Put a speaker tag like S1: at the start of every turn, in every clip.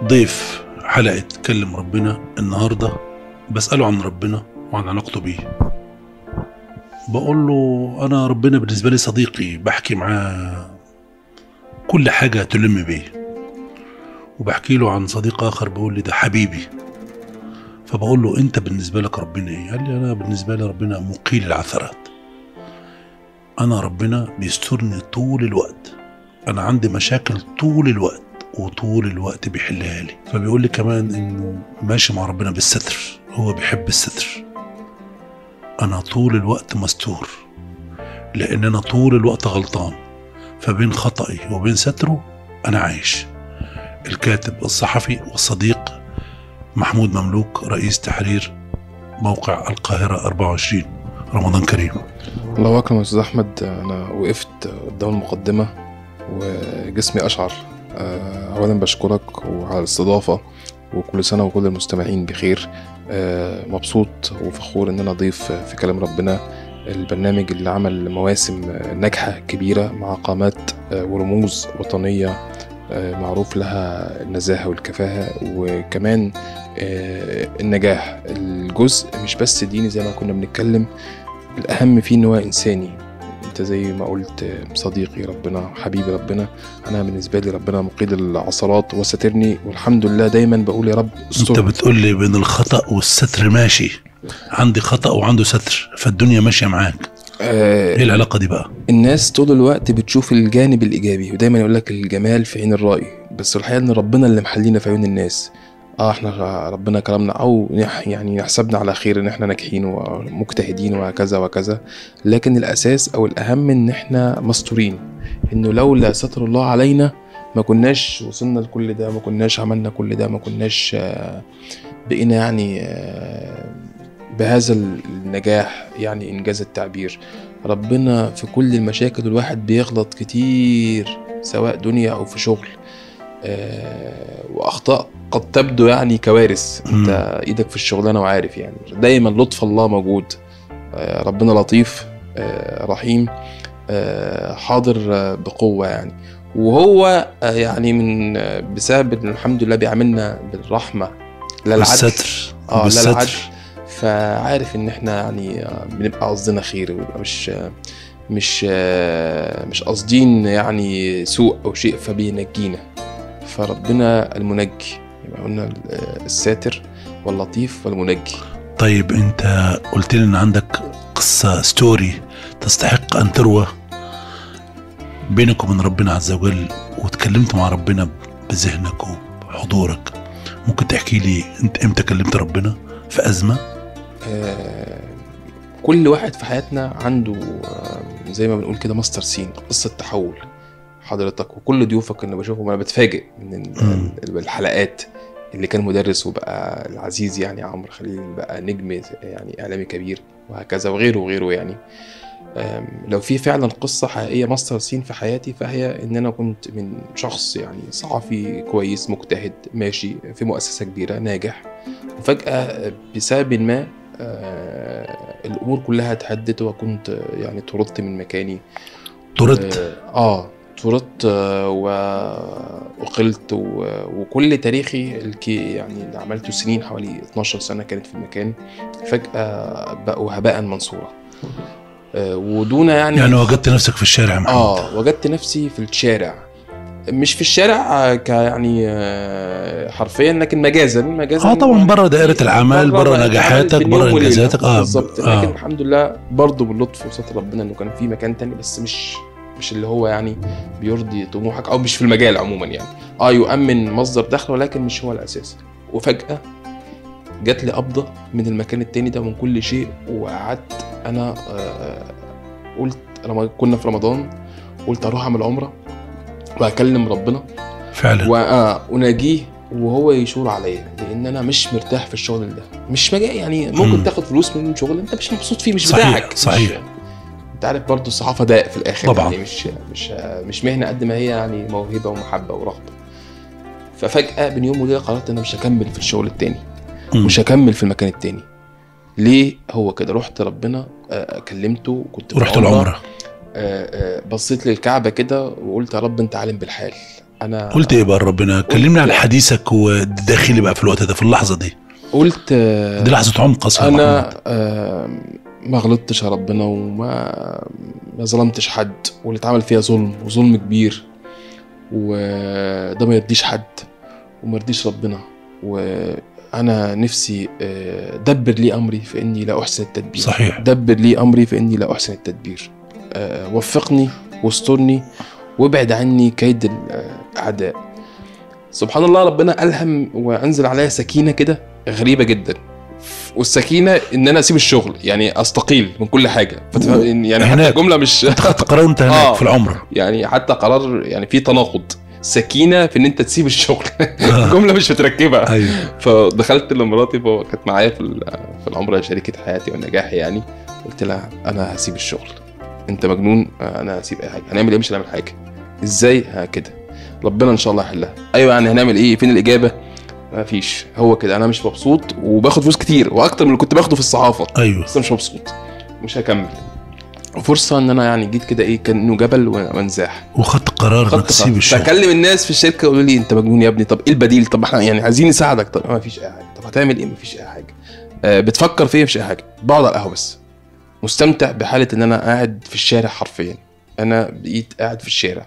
S1: ضيف حلقة كلم ربنا النهاردة بسأله عن ربنا وعن علاقته بيه بقول له أنا ربنا بالنسبة لي صديقي بحكي معاه كل حاجة تلم بيه وبحكي له عن صديق آخر بيقول لي ده حبيبي فبقول له أنت بالنسبة لك ربنا إيه؟ قال لي أنا بالنسبة لي ربنا مقيل العثرات أنا ربنا بيسترني طول الوقت أنا عندي مشاكل طول الوقت وطول الوقت بيحلها لي فبيقول لي كمان إنه ماشي مع ربنا بالستر هو بيحب الستر أنا طول الوقت مستور لأن أنا طول الوقت غلطان فبين خطأي وبين ستره أنا عايش الكاتب الصحفي والصديق محمود مملوك رئيس تحرير موقع القاهرة 24 رمضان كريم
S2: الله أكرم يا أستاذ أحمد أنا وقفت قدام المقدمة وجسمي أشعر آه، أولا بشكرك وعلى الاستضافة وكل سنة وكل المستمعين بخير آه، مبسوط وفخور إن أنا ضيف في كلام ربنا البرنامج اللي عمل مواسم ناجحة كبيرة مع قامات آه، ورموز وطنية آه، معروف لها النزاهة والكفاءة وكمان آه، النجاح الجزء مش بس ديني زي ما كنا بنتكلم الأهم فيه إن هو إنساني أنت زي ما قلت آه، صديقي ربنا حبيبي ربنا أنا بالنسبة لي ربنا مقيد العثرات وسترني والحمد لله دايما بقول يا رب
S1: أنت
S2: استر
S1: بتقول لي بين الخطأ والستر ماشي عندي خطأ وعنده ستر فالدنيا ماشية معاك
S2: آه،
S1: إيه العلاقة دي بقى؟
S2: الناس طول الوقت بتشوف الجانب الايجابي ودايما يقول لك الجمال في عين الرائي بس الحقيقه ان ربنا اللي محلينا في عيون الناس اه احنا ربنا كرمنا او نح يعني يحسبنا على خير ان احنا ناجحين ومجتهدين وهكذا وكذا لكن الاساس او الاهم ان احنا مستورين انه لولا ستر الله علينا ما كناش وصلنا لكل ده ما كناش عملنا كل ده ما كناش آه، بقينا يعني آه، بهذا النجاح يعني انجاز التعبير ربنا في كل المشاكل الواحد بيغلط كتير سواء دنيا او في شغل آه واخطاء قد تبدو يعني كوارث
S1: مم.
S2: انت ايدك في الشغلانه وعارف يعني دايما لطف الله موجود آه ربنا لطيف آه رحيم آه حاضر آه بقوه يعني وهو آه يعني من آه بسبب إن الحمد لله بيعاملنا بالرحمه لا العدل
S1: بالستر
S2: اه لا
S1: بالستر
S2: العدل فعارف ان احنا يعني آه، بنبقى قصدنا خير ويبقى مش آه، مش آه، مش قاصدين يعني سوء او شيء فبينجينا فربنا المنجي يبقى قلنا آه، الساتر واللطيف والمنجي
S1: طيب أنت قلت لي إن عندك قصة ستوري تستحق أن تروى بينك وبين ربنا عز وجل وتكلمت مع ربنا بذهنك وبحضورك ممكن تحكي لي أنت إمتى كلمت ربنا في أزمة؟
S2: آه، كل واحد في حياتنا عنده آه، زي ما بنقول كده ماستر سين قصة تحول حضرتك وكل ضيوفك اللي بشوفهم انا بتفاجئ من ال-
S1: مم.
S2: ال- الحلقات اللي كان مدرس وبقى العزيز يعني عمرو خليل بقى نجم يعني اعلامي كبير وهكذا وغيره وغيره يعني آم، لو في فعلا قصة حقيقية ماستر سين في حياتي فهي ان انا كنت من شخص يعني صحفي كويس مجتهد ماشي في مؤسسة كبيرة ناجح وفجأة بسبب ما آه، الامور كلها اتهدت وكنت آه، يعني طردت من مكاني
S1: طردت
S2: اه آه، طردت آه، وأقلت و- وكل تاريخي الكي يعني اللي عملته سنين حوالي 12 سنة كانت في المكان فجأة بقوا هباء منصورا آه، ودون يعني
S1: يعني وجدت نفسك في الشارع يا محمد
S2: اه وجدت نفسي في الشارع مش في الشارع آه، ك يعني آه، حرفيا لكن مجازا مجازا
S1: اه طبعا بره دائرة الأعمال بره
S2: الأعمال
S1: نجاحاتك
S2: بين
S1: بره
S2: يوم وليلة.
S1: إنجازاتك اه
S2: بالظبط لكن
S1: آه.
S2: الحمد لله برضه باللطف وستر ربنا انه كان في مكان تاني بس مش مش اللي هو يعني بيرضي طموحك او مش في المجال عموما يعني اه يؤمن مصدر دخل ولكن مش هو الاساس وفجاه جات لي قبضه من المكان التاني ده من كل شيء وقعدت انا آه قلت لما كنا في رمضان قلت اروح اعمل عمره واكلم ربنا
S1: فعلا
S2: واناجيه وهو يشور عليا لان انا مش مرتاح في الشغل ده مش مجال يعني ممكن
S1: مم.
S2: تاخد فلوس من شغل انت مش مبسوط فيه مش
S1: صحيح،
S2: بتاعك
S1: صحيح.
S2: مش انت عارف برضو الصحافه داء في الاخر
S1: طبعا.
S2: يعني مش مش مش مهنه قد ما هي يعني موهبه ومحبه ورغبه ففجاه بين يوم وليله قررت ان انا مش هكمل في الشغل التاني
S1: مم.
S2: مش هكمل في المكان التاني ليه هو كده رحت ربنا آه، كلمته كنت في
S1: ورحت
S2: عمرة.
S1: العمرة
S2: آه، آه، بصيت للكعبة كده وقلت يا رب انت عالم بالحال انا
S1: قلت ايه بقى لربنا كلمني عن حديثك والداخلي بقى في الوقت ده في اللحظه دي
S2: قلت آه،
S1: دي لحظه عمق اصلا يا محمد.
S2: انا آه، ما غلطتش يا ربنا وما ما ظلمتش حد واللي اتعمل فيها ظلم وظلم كبير وده ما يرضيش حد وما يرضيش ربنا وانا نفسي آه، دبر لي امري فاني لا احسن التدبير
S1: صحيح
S2: دبر لي امري فاني لا احسن التدبير آه، وفقني واسترني وابعد عني كيد الاعداء سبحان الله ربنا الهم وانزل عليا سكينه كده غريبه جدا والسكينه ان انا اسيب الشغل يعني استقيل من كل حاجه فتفهم- يعني حتى
S1: هناك.
S2: جمله مش
S1: انت خدت قرار وانت هناك
S2: آه.
S1: في العمره
S2: يعني حتى قرار يعني في تناقض سكينه في ان انت تسيب الشغل
S1: آه.
S2: جمله مش متركبه
S1: ايوه
S2: فدخلت لمراتي فهو كانت معايا في ال- في العمره شريكه حياتي ونجاحي يعني قلت لها انا هسيب الشغل انت مجنون انا هسيب اي حاجه هنعمل ايه مش هنعمل حاجه ازاي ها كده ربنا ان شاء الله يحلها ايوه يعني هنعمل ايه فين الاجابه ما فيش هو كده انا مش مبسوط وباخد فلوس كتير واكتر من اللي كنت باخده في الصحافه
S1: ايوه
S2: بس أنا مش مبسوط مش هكمل فرصه ان انا يعني جيت كده ايه كانه جبل وانزاح
S1: وخدت قرار انك
S2: خدت
S1: تسيب
S2: خط.
S1: الشغل
S2: بكلم الناس في الشركه يقولوا لي انت مجنون يا ابني طب ايه البديل طب احنا يعني عايزين نساعدك طب ما فيش اي حاجه طب هتعمل ايه ما فيش اي حاجه آه بتفكر في ايه مفيش اي حاجه بقعد على القهوه بس مستمتع بحاله ان انا قاعد في الشارع حرفيا انا بقيت قاعد في الشارع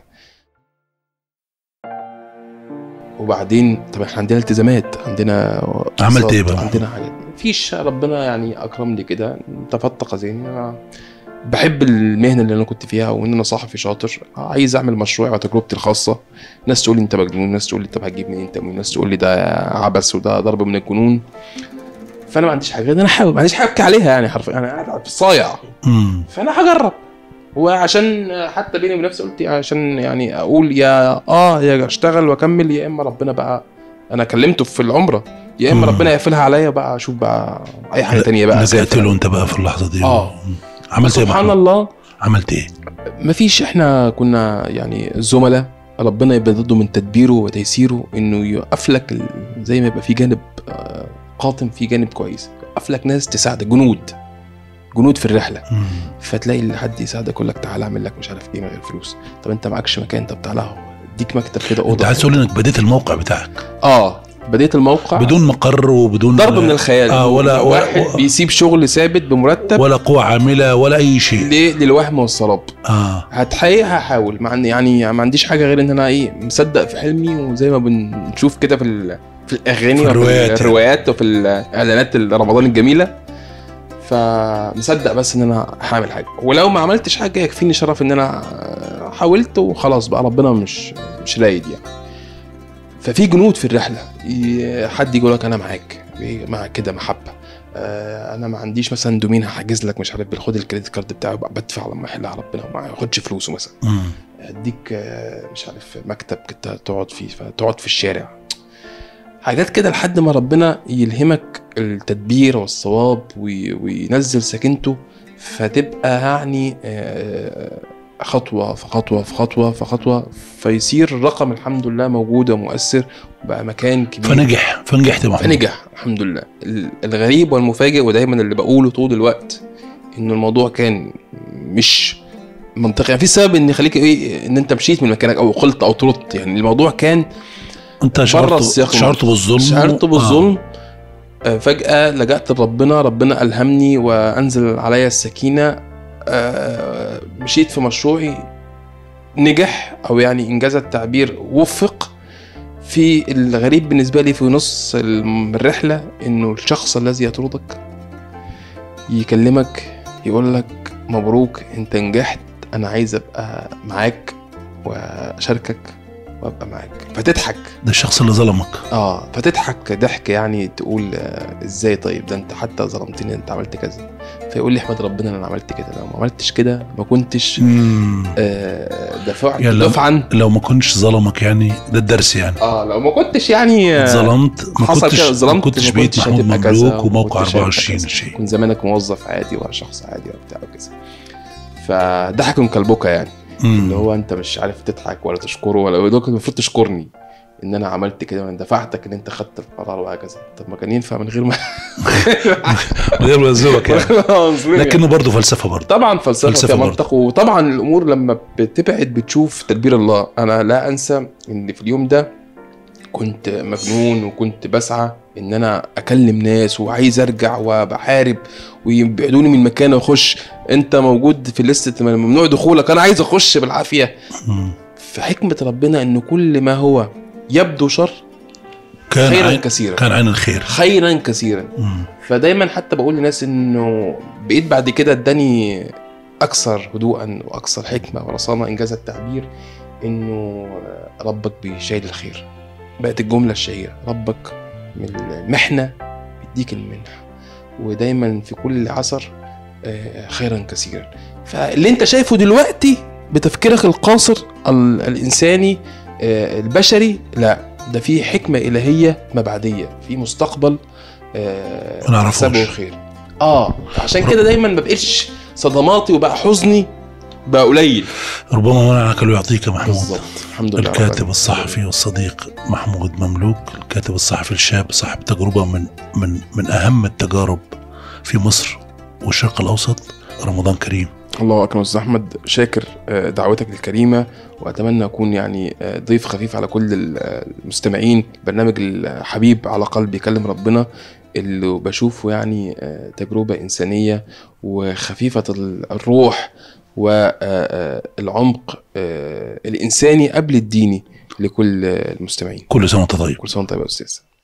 S2: وبعدين طب احنا عندنا التزامات عندنا
S1: عملت إيه بقى؟
S2: عندنا حاجات مفيش ربنا يعني اكرمني كده تفتق ذهني انا بحب المهنه اللي انا كنت فيها وان انا صحفي شاطر عايز اعمل مشروع وتجربتي الخاصه ناس تقول لي انت مجنون ناس تقول لي طب هتجيب منين تمويل ناس تقول لي ده عبث وده ضرب من الجنون فانا ما عنديش حاجه غير ان انا احاول ما عنديش حاجه ابكي عليها يعني حرفيا انا قاعد في الصايع
S1: امم
S2: فانا هجرب وعشان حتى بيني وبين نفسي قلت عشان يعني اقول يا اه يا اشتغل واكمل يا اما ربنا بقى انا كلمته في العمره يا اما
S1: مم.
S2: ربنا يقفلها عليا بقى اشوف بقى اي حاجه تانية بقى
S1: لجأت
S2: أسافر.
S1: له انت بقى في اللحظه دي
S2: آه.
S1: مم. عملت ايه يا
S2: سبحان
S1: محمد؟
S2: الله
S1: عملت ايه؟
S2: مفيش احنا كنا يعني زملاء ربنا يبقى ضده من تدبيره وتيسيره انه يوقف لك ال- زي ما يبقى في جانب آه، قاتم في جانب كويس يوقف لك ناس تساعدك جنود جنود في الرحله
S1: مم.
S2: فتلاقي حد يساعدك يقول لك تعالى اعمل لك مش عارف ايه من غير فلوس طب انت معكش مكان طب تعالى اهو اديك مكتب كده
S1: انت
S2: اوضه
S1: عايز تقول انك بديت الموقع بتاعك
S2: اه بديت الموقع
S1: بدون مقر وبدون
S2: ضرب من الخيال
S1: آه، ولا-
S2: واحد
S1: ولا-
S2: بيسيب شغل ثابت بمرتب
S1: ولا قوة عاملة ولا أي شيء
S2: ليه للوهم والسراب
S1: اه
S2: هتحقق هحاول مع ان يعني ما عنديش حاجه غير ان انا ايه مصدق في حلمي وزي ما بنشوف كده في ال- في الاغاني
S1: في
S2: وفي
S1: الروايات يعني.
S2: الروايات وفي الاعلانات رمضان الجميله فمصدق بس ان انا هعمل حاجه ولو ما عملتش حاجه يكفيني شرف ان انا حاولت وخلاص بقى ربنا مش مش رايد يعني ففي جنود في الرحله ي- حد يقول لك انا معاك مع كده محبه آه، انا ما عنديش مثلا دومين هحجز لك مش عارف خد الكريدت كارد بتاعي وبقى بدفع لما يحلها ربنا وما ياخدش فلوسه مثلا
S1: مم.
S2: اديك آه، مش عارف مكتب كنت تقعد فيه فتقعد في الشارع حاجات كده لحد ما ربنا يلهمك التدبير والصواب وي- وينزل سكينته فتبقى يعني آه، خطوة في خطوة في خطوة في خطوة فيصير الرقم الحمد لله موجود ومؤثر وبقى مكان كبير
S1: فنجح فنجحت يا محمد
S2: فنجح الحمد لله ال- الغريب والمفاجئ ودايما اللي بقوله طول الوقت ان الموضوع كان مش منطقي يعني في سبب ان يخليك ايه ان انت مشيت من مكانك او قلت او طردت يعني الموضوع كان
S1: انت
S2: بره
S1: شعرت
S2: السياق
S1: شعرت بالظلم
S2: شعرت
S1: و-
S2: بالظلم آه. فجأة لجأت لربنا ربنا ألهمني وأنزل عليا السكينة آه، مشيت في مشروعي نجح أو يعني إنجاز التعبير وفق في الغريب بالنسبة لي في نص الرحلة إنه الشخص الذي يطردك يكلمك يقول لك مبروك أنت نجحت أنا عايز أبقى معاك وأشاركك وأبقى معاك فتضحك
S1: ده الشخص اللي ظلمك
S2: اه فتضحك ضحك يعني تقول آه، ازاي طيب ده انت حتى ظلمتني انت عملت كذا فيقول لي احمد ربنا ان انا عملت كده لو ما عملتش كده ما كنتش
S1: مم.
S2: آه دفع
S1: يا لو-
S2: دفعا
S1: لو ما كنتش ظلمك يعني ده الدرس يعني
S2: اه لو ما كنتش يعني آه،
S1: اتظلمت ما
S2: حصل
S1: كنتش
S2: كده
S1: ما
S2: اتظلمت
S1: كنتش
S2: ما
S1: بيت
S2: كنتش
S1: محمود
S2: هتبقى كذا
S1: مملوك وموقع
S2: وما كنتش هتبقى
S1: 24
S2: كذا.
S1: شيء
S2: كنت زمانك موظف عادي ولا شخص عادي وبتاع وكذا فضحك من كلبك يعني
S1: مم.
S2: اللي هو انت مش عارف تضحك ولا تشكره ولا يقول لك المفروض تشكرني ان انا عملت كده وانا دفعتك ان انت خدت القرار وهكذا طب ما كان ينفع من غير ما
S1: من غير ما يلزمك يعني
S2: عنصرية.
S1: لكنه برضه فلسفه برضه
S2: طبعا فلسفه,
S1: فلسفة
S2: فيها
S1: برضه.
S2: منطق وطبعا الامور لما بتبعد بتشوف تدبير الله انا لا انسى ان في اليوم ده كنت مجنون وكنت بسعى ان انا اكلم ناس وعايز ارجع وبحارب ويبعدوني من المكان واخش انت موجود في لسته ممنوع دخولك انا عايز اخش بالعافيه
S1: مم.
S2: في حكمه ربنا ان كل ما هو يبدو شر
S1: كان
S2: خيرا
S1: عين
S2: كثيرا
S1: كان عين الخير
S2: خيرا كثيرا
S1: مم.
S2: فدايما حتى بقول للناس انه بقيت بعد كده اداني اكثر هدوءا واكثر حكمه ورصانه انجاز التعبير انه ربك بيشيل الخير بقت الجمله الشهيره ربك من المحنه بيديك المنحه ودايما في كل عصر آه، خيرا كثيرا فاللي انت شايفه دلوقتي بتفكيرك القاصر ال- الانساني آه، البشري لا ده في حكمه الهيه مبعديه في مستقبل آه،
S1: ما نعرفوش.
S2: حسابه خير اه عشان كده دايما ما بقتش صدماتي وبقى حزني بقى قليل
S1: ربما منعك ليعطيك محمود
S2: بالظبط الحمد لله رب
S1: الكاتب
S2: العالمين.
S1: الصحفي والصديق محمود مملوك الكاتب الصحفي الشاب صاحب تجربة من من من أهم التجارب في مصر والشرق الأوسط رمضان كريم
S2: الله اكبر استاذ احمد شاكر آه، دعوتك الكريمه واتمنى اكون يعني آه، ضيف خفيف على كل ال- آه، المستمعين برنامج الحبيب على قلب يكلم ربنا اللي بشوفه يعني آه، تجربه انسانيه وخفيفه ال- الروح والعمق الانساني قبل الديني لكل آه، المستمعين
S1: كل سنة وأنت طيب
S2: كل سنه وانت طيب يا استاذ